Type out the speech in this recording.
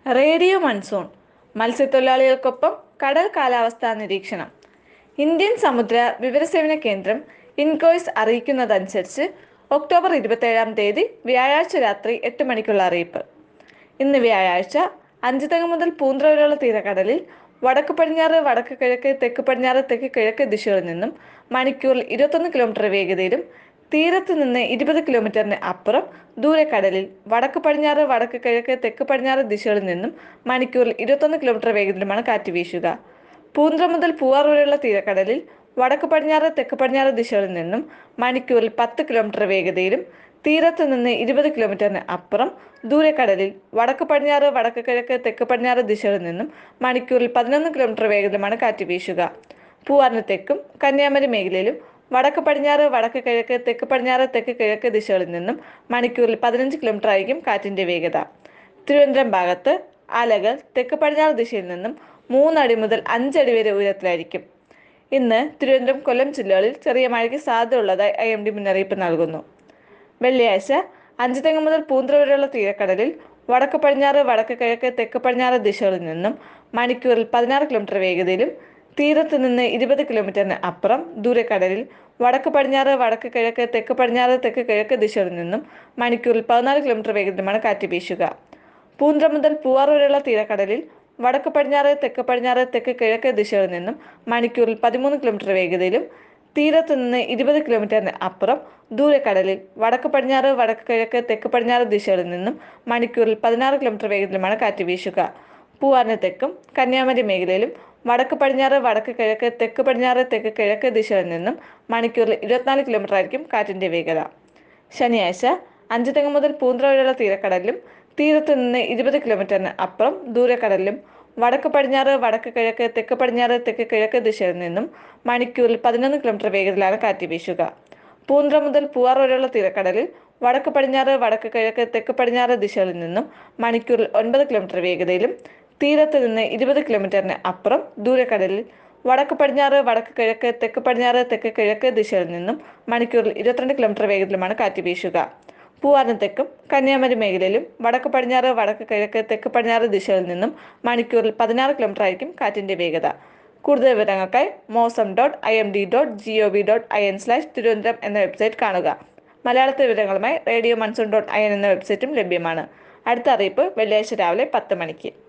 radio monsoon മത്സ്യത്തൊഴിലാളികൾക്കൊപ്പം കടൽ കാലാവസ്ഥാ നിരീക്ഷണം ഇന്ത്യൻ സമുദ്ര വിവരസേവന കേന്ദ്രം ഇൻകോയ്സ് അറിയിക്കുന്നതനുസരിച്ച് ഒക്ടോബർ ഇരുപത്തേഴാം തീയതി വ്യാഴാഴ്ച രാത്രി എട്ട് മണിക്കുള്ള അറിയിപ്പ് ഇന്ന് വ്യാഴാഴ്ച അഞ്ചുതങ്ങ മുതൽ പൂന്ത്ര വരെയുള്ള തീരക്കടലിൽ വടക്ക് പടിഞ്ഞാറ് വടക്ക് കിഴക്ക് തെക്ക് പടിഞ്ഞാറ് തെക്ക് കിഴക്ക് ദിശകളിൽ നിന്നും മണിക്കൂറിൽ ഇരുപത്തൊന്ന് കിലോമീറ്റർ വേഗതയിലും തീരത്ത് നിന്ന് ഇരുപത് കിലോമീറ്ററിന് അപ്പുറം ദൂരക്കടലിൽ വടക്ക് പടിഞ്ഞാറ് വടക്ക് കിഴക്ക് തെക്ക് പടിഞ്ഞാറ് ദിശകളിൽ നിന്നും മണിക്കൂറിൽ ഇരുപത്തൊന്ന് കിലോമീറ്റർ വേഗത്തിലുമാണ് കാറ്റ് വീശുക പൂന്ത്ര മുതൽ പൂവാർ വരെയുള്ള തീരക്കടലിൽ വടക്ക് പടിഞ്ഞാറ് തെക്ക് പടിഞ്ഞാറ് ദിശകളിൽ നിന്നും മണിക്കൂറിൽ പത്ത് കിലോമീറ്റർ വേഗതയിലും തീരത്ത് നിന്ന് ഇരുപത് കിലോമീറ്ററിന് അപ്പുറം ദൂരക്കടലിൽ വടക്ക് പടിഞ്ഞാറ് വടക്ക് കിഴക്ക് തെക്ക് പടിഞ്ഞാറ് ദിശകളിൽ നിന്നും മണിക്കൂറിൽ പതിനൊന്ന് കിലോമീറ്റർ വേഗത്തിലുമാണ് കാറ്റ് വീശുക പൂവാറിന് തെക്കും കന്യാകുമാരി മേഖലയിലും വടക്ക് പടിഞ്ഞാറ് വടക്ക് കിഴക്ക് തെക്ക് പടിഞ്ഞാറ് തെക്ക് കിഴക്ക് ദിശകളിൽ നിന്നും മണിക്കൂറിൽ പതിനഞ്ച് കിലോമീറ്റർ ആയിരിക്കും കാറ്റിന്റെ വേഗത തിരുവനന്തപുരം ഭാഗത്ത് അലകൾ തെക്ക് പടിഞ്ഞാറ് ദിശയിൽ നിന്നും മൂന്നടി മുതൽ അഞ്ചടി വരെ ഉയരത്തിലായിരിക്കും ഇന്ന് തിരുവനന്തപുരം കൊല്ലം ജില്ലകളിൽ ചെറിയ മഴയ്ക്ക് സാധ്യതയുള്ളതായി ഐ എം ഡി മുന്നറിയിപ്പ് നൽകുന്നു വെള്ളിയാഴ്ച അഞ്ചുതെങ്ങ് മുതൽ പൂന്ത്ര വരെയുള്ള തീരക്കടലിൽ വടക്ക് പടിഞ്ഞാറ് വടക്ക് കിഴക്ക് തെക്ക് പടിഞ്ഞാറ് ദിശകളിൽ നിന്നും മണിക്കൂറിൽ പതിനാറ് കിലോമീറ്റർ വേഗതയിലും തീരത്ത് നിന്ന് ഇരുപത് കിലോമീറ്ററിന് അപ്പുറം ദൂരക്കടലിൽ വടക്ക് പടിഞ്ഞാറ് വടക്ക് കിഴക്ക് തെക്ക് പടിഞ്ഞാറ് തെക്ക് കിഴക്ക് ദിശകളിൽ നിന്നും മണിക്കൂറിൽ പതിനാല് കിലോമീറ്റർ വേഗത്തിലുമാണ് കാറ്റ് വീശുക പൂന്ത്ര മുതൽ പൂവാർ വരെയുള്ള തീരക്കടലിൽ വടക്ക് പടിഞ്ഞാറ് തെക്ക് പടിഞ്ഞാറ് തെക്ക് കിഴക്ക് ദിശകളിൽ നിന്നും മണിക്കൂറിൽ പതിമൂന്ന് കിലോമീറ്റർ വേഗതയിലും തീരത്ത് നിന്ന് ഇരുപത് കിലോമീറ്ററിന് അപ്പുറം ദൂരക്കടലിൽ വടക്ക് പടിഞ്ഞാറ് വടക്ക് കിഴക്ക് തെക്ക് പടിഞ്ഞാറ് ദിശകളിൽ നിന്നും മണിക്കൂറിൽ പതിനാറ് കിലോമീറ്റർ വേഗത്തിലുമാണ് കാറ്റ് വീശുക പൂവാറിന് തെക്കും കന്യാകുമാരി മേഖലയിലും വടക്ക് പടിഞ്ഞാറ് വടക്ക് കിഴക്ക് തെക്ക് പടിഞ്ഞാറ് തെക്ക് കിഴക്ക് ദിശകളിൽ നിന്നും മണിക്കൂറിൽ ഇരുപത്തിനാല് കിലോമീറ്റർ ആയിരിക്കും കാറ്റിന്റെ വേഗത ശനിയാഴ്ച അഞ്ചുതെങ്ങ് മുതൽ പൂന്ത്ര വരെയുള്ള തീരക്കടലിലും തീരത്ത് നിന്ന് ഇരുപത് കിലോമീറ്ററിന് അപ്പുറം ദൂരക്കടലിലും വടക്ക് പടിഞ്ഞാറ് വടക്ക് കിഴക്ക് തെക്ക് പടിഞ്ഞാറ് തെക്ക് കിഴക്ക് ദിശയിൽ നിന്നും മണിക്കൂറിൽ പതിനൊന്ന് കിലോമീറ്റർ വേഗത്തിലാണ് കാറ്റ് വീശുക പൂന്ത്ര മുതൽ പൂവാർ വരെയുള്ള തീരക്കടലിൽ വടക്ക് പടിഞ്ഞാറ് വടക്ക് കിഴക്ക് തെക്ക് പടിഞ്ഞാറ് ദിശകളിൽ നിന്നും മണിക്കൂറിൽ ഒൻപത് കിലോമീറ്റർ വേഗതയിലും തീരത്ത് നിന്ന് ഇരുപത് കിലോമീറ്ററിന് അപ്പുറം ദൂരക്കടലിൽ വടക്ക് പടിഞ്ഞാറ് വടക്ക് കിഴക്ക് തെക്ക് പടിഞ്ഞാറ് തെക്ക് കിഴക്ക് ദിശയിൽ നിന്നും മണിക്കൂറിൽ ഇരുപത്തിരണ്ട് കിലോമീറ്റർ വേഗത്തിലുമാണ് കാറ്റ് വീശുക പൂവാറിന് തെക്കും കന്യാകുമാരി മേഖലയിലും വടക്ക് പടിഞ്ഞാറ് വടക്ക് കിഴക്ക് തെക്ക് പടിഞ്ഞാറ് ദിശയിൽ നിന്നും മണിക്കൂറിൽ പതിനാറ് കിലോമീറ്റർ ആയിരിക്കും കാറ്റിന്റെ വേഗത കൂടുതൽ വിവരങ്ങൾക്കായി Mausam dot I M D dot G O V dot I N slash Thiruvananthapuram എന്ന വെബ്സൈറ്റ് കാണുക മലയാളത്തിൽ വിവരങ്ങളുമായി radio monsoon dot I N എന്ന വെബ്സൈറ്റും ലഭ്യമാണ് അടുത്ത അറിയിപ്പ് വെള്ളിയാഴ്ച രാവിലെ പത്ത് മണിക്ക്